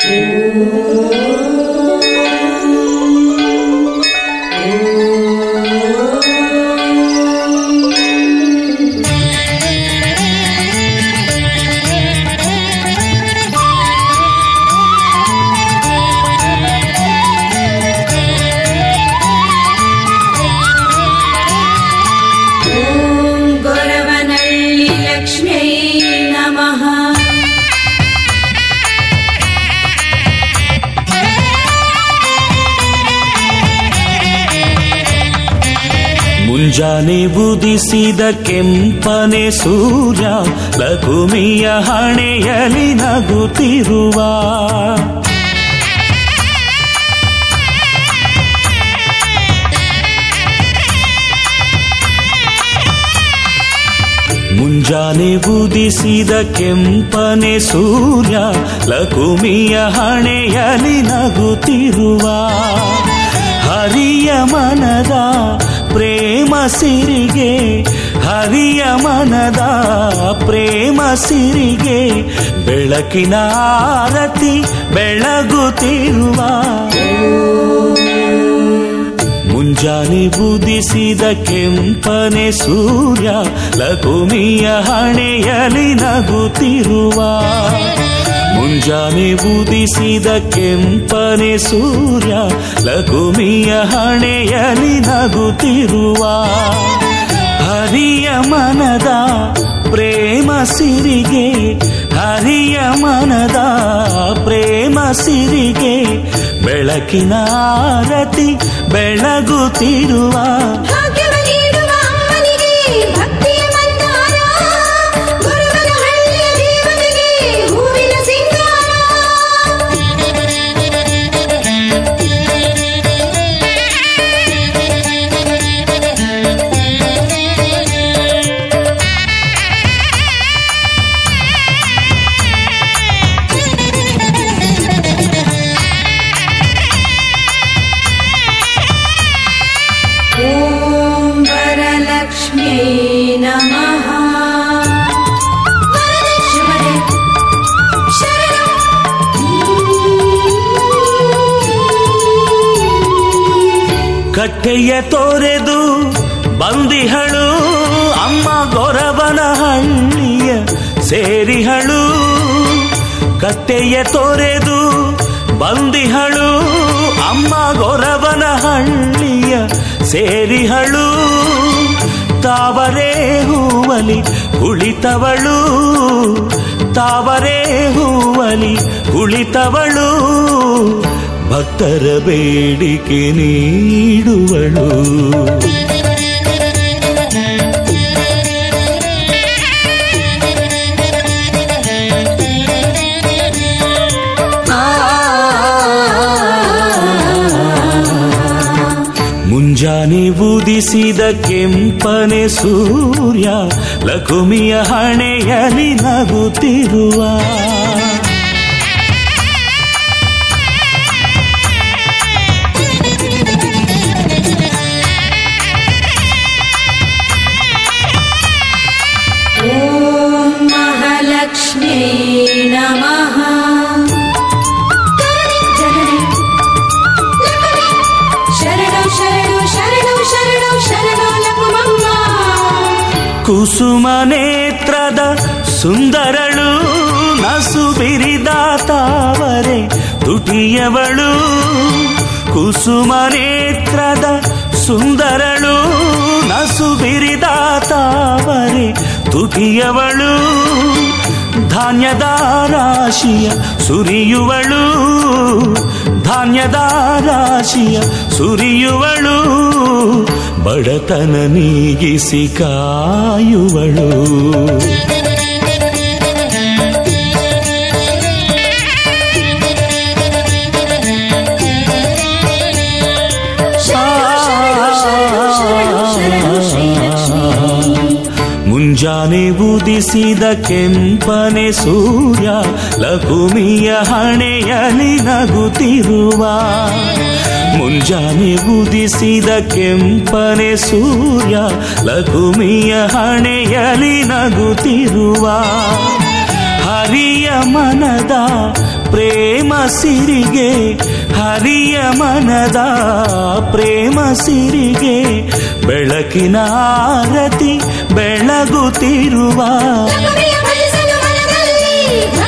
ॐ गोरवनल्लि लक्ष्म्यै नमः ಮುಂಜಾನೆ ಬುದಿಸಿದ ಕೆಂಪನೆ ಸೂರ್ಯ ಲಘುಮಿಯ ಹಣೆಯಲಿ ನಗುತ್ತಿರುವ ಮುಂಜಾನೆ ಬುದಿಸಿದ ಕೆಂಪನೆ ಸೂರ್ಯ ಲಘುಮಿಯ ಹಣೆಯಲಿ ನಗುತ್ತಿರುವ ಹರಿಯ ಮನದ ಪ್ರೇಮ ಸಿರಿಗೆ ಹರಿಯ ಮನದ ಪ್ರೇಮ ಸಿರಿಗೆ ಬೆಳಕಿನ ಆರತಿ ಬೆಳಗುತ್ತಿರುವ ಮುಂಜಾನೆ ಬುದಿಸಿದ ಕೆಂಪನೆ ಸೂರ್ಯ ಲಘುಮಿಯ ಹಣೆಯಲಿ ನಗುತ್ತಿರುವ ಮುಂಜಾನೆ ಬುದಿಸಿದ ಕೆಂಪನೆ ಸೂರ್ಯ ಲಘುಮಿಯ ಹಣೆಯಲಿ ನಗುತ್ತಿರುವ ಹರಿಯ ಮನದ ಪ್ರೇಮ ಸಿರಿಗೆ ಹರಿಯ ಮನದ ಪ್ರೇಮ ಸಿರಿಗೆ ಬೆಳಕಿನ ಆರತಿ ಬೆಳಗುತ್ತಿರುವ ಭಾಗ್ಯವ ನೀಡುವ ಅಮ್ಮನಿಗೆ ಭಕ್ತಿಯ ಮಂದಾರ ಗುರುವನ ಹಳ್ಳಿಯ ದೇವತೆಗೆ ಹೂವಿನ ಸಿಂಗಾರ ॐ वरलक्ष्म्यै नमः वरलक्ष्मणे शरणम् ಕಟ್ಟೆಯ ತೊರೆದು ಬಂದಿಹಳು ಅಮ್ಮ ಗೊರವನ ಹಳ್ಳಿಯ ಸೇರಿಹಳು ಕಟ್ಟೆಯ ತೊರೆದು ಬಂದಿಹಳು ಅಮ್ಮ ಗೊರವನ ಹಳ್ಳಿಯ ಸೇರಿಹಳು ತಾವರೇ ಹೂವಲಿ ಕುಳಿತವಳು ತಾವರೇ ಹೂವಲಿ ಕುಳಿತವಳು ಭಕ್ತರ ಬೇಡಿಕೆ ನೀಡುವಳು ಮುಂಜಾನೆ ಬುದಿಸಿದ ಕೆಂಪನೆ ಸೂರ್ಯ ಲಘುಮಿಯ ಹಣೆಯಲಿ ನಗುತ್ತಿರುವ ॐ महालक्ष्म्यै नमः जननि लक्ष्मी शरणो शरणो शरणो शरणो शरणो लकुमಮ್ಮ ಕುಸುಮ ನೇತ್ರದ ಸುಂದರಳು ನಸು ಬಿರಿದ ತಾವರೆ ತುಟಿಯವಳು ಕುಸುಮ ನೇತ್ರದ ಸುಂದರಳು ನಸು ಬಿರಿದ ತಾವರೆ ತುಟಿಯವಳು ಧಾನ್ಯದ ರಾಶಿಯ ಸುರಿಯುವಳು ಧಾನ್ಯದ ರಾಶಿಯ ಸುರಿಯುವಳು ಬಡತನ ನೀಗಿಸಿ ಕಾಯುವಳು शरणो शरणो शरणो शरणो श्रीलक्ष्मी ಮುಂಜಾನೆ ಉದಿಸಿದ ಕೆಂಪನೆ ಸೂರ್ಯ ಲಘುಮಿಯ ಹಣೆಯಲಿ ನಗುತ್ತಿರುವ ಮುಂಜಾನೆ ಉದಿಸಿದ ಕೆಂಪನೆ ಸೂರ್ಯ ಲಘುಮಿಯ ಹಣೆಯಲಿ ನಗುತ್ತಿರುವ ಹರಿಯ ಮನದ ಪ್ರೇಮ ಸಿರಿಗೆ ಹರಿಯ ಮನದ ಪ್ರೇಮ ಸಿರಿಗೆ ಬೆಳಕಿನ ಆರತಿ ಬೆಳಗುತ್ತಿರುವ ಲಕುಮಿಯ ಭಜಿಸಲು ಮನದಲ್ಲಿ